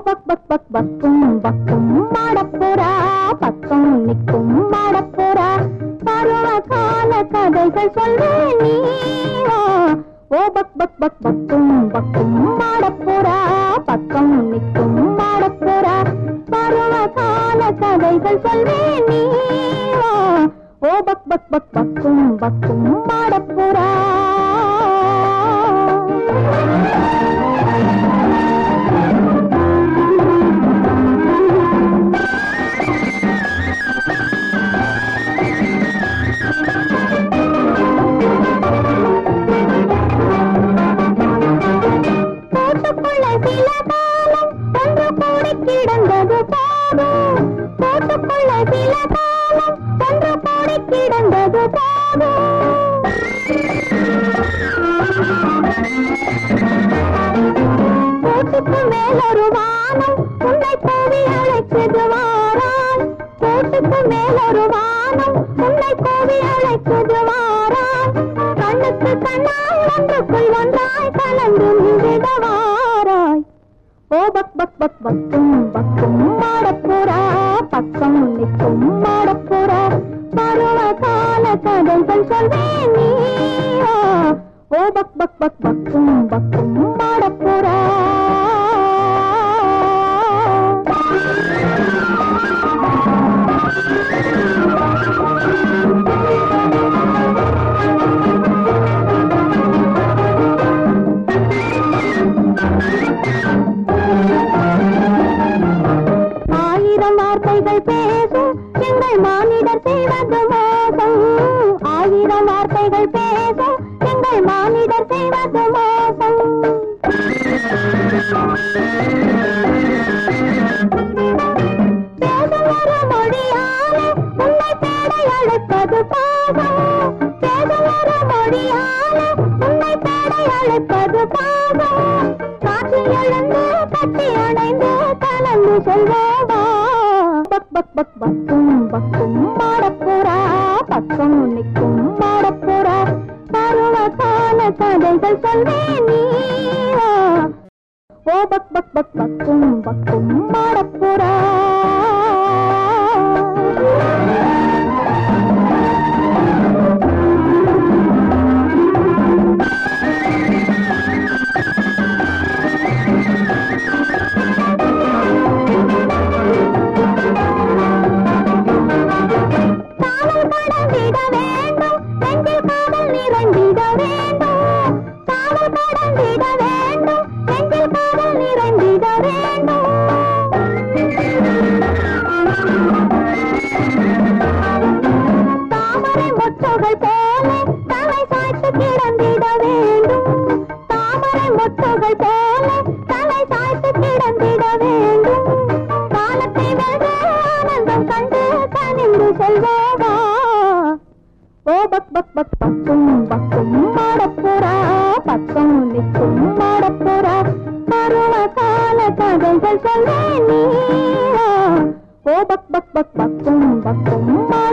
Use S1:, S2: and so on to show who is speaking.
S1: Buck பக் பக் பக்கும் பக்கும் மாடப்புறா பக்கம் நிற்கும் மாடப்புறா பருவ கால கதைகள் சொல்வேன் நீ வா. ஓ பக் பக் பக் பக்கும் பக்கும் மாடப்புறா பக்கம் நிற்கும் மாடப்புறா பருவ கால கதைகள் சொல்வேன் நீ வா. ஓ பக் பக் பக் பக்கும் பக்கும் மாடப்புறா போட்டுக்கொள்ள சில காலம் ஒன்று கூடி கிடந்தது போதும் போட்டுக்கொள்ள சில காலம் ஒன்று கூடி கிடந்தது போதும் போட்டுக்கு மேலொரு வானம் உன்னை கோவி அழைச்சது வாரான் போட்டுக்கு மேலொரு வானம் உன்னை கோவி அழைச்சது வாரான் கண்ணுக்கு கண்ணாய் ஒன்றுக்குள் ஒன்றாய் கலந்து நின்றிட வாராய் ஓ பக் பக் பக் பக்கும் பக்கும் மாடப்புறா பக்கம் நிற்கும் மாடப்புறா பருவ கால கதைகள் சொல்வேன் நீ வா. ஓ பக் பக் பக் பக்கும் பக்கும் மாடப்புறா ஆயிரம் வார்த்தைகள் பேசும் எங்கள் மானிடர் செய்வது மோசம் ஆயிரம் வார்த்தைகள் பேசும் எங்கள் மானிடர் செய்வது மோசம் பேசும் ஒரு மொழியாலே உன்னை தேட அழைப்பது பாவம் பேசும் ஒரு மொழியாலே உன்னை தேட அழைப்பது பாவம் காற்றில் எழுந்து கட்டி அணைந்து கலந்து செல்வோமா பக் பக் பக் பக்கும் பக்கும் மாடப்புறா பக்கம் நிற்கும் மாடப்புறா பருவ கால கதைகள் சொல்வேன் நீ வா. ஓ பக் பக் பக் பக்கும் பக்கும் மாடப்புறா காவல் கடந்திட வேண்டும் நெஞ்சில் காவல் நிறைந்திட வேண்டும் காவல் கடந்திட வேண்டும் நெஞ்சில் காவல் நிறைந்திட வேண்டும் தாமரை மொட்டுகள் போல தலை சாய்த்து கிடந்திட வேண்டும் தாமரை மொட்டுகள் போல தலை சாய்த்து கிடந்திட வேண்டும் காலத்தை வெல்ல ஆனந்தம் கண்டு கனிந்து செல்வோமா ஓ பக் பக் பக் பக்கும் பக்கும் மாடப்புறா பக்கம் நிற்கும் மாடப்புறா பருவ கால கதைகள் சொல்வேன் நீ வா. ஓ பக் பக் பக் பக்கும் பக்கும் மாட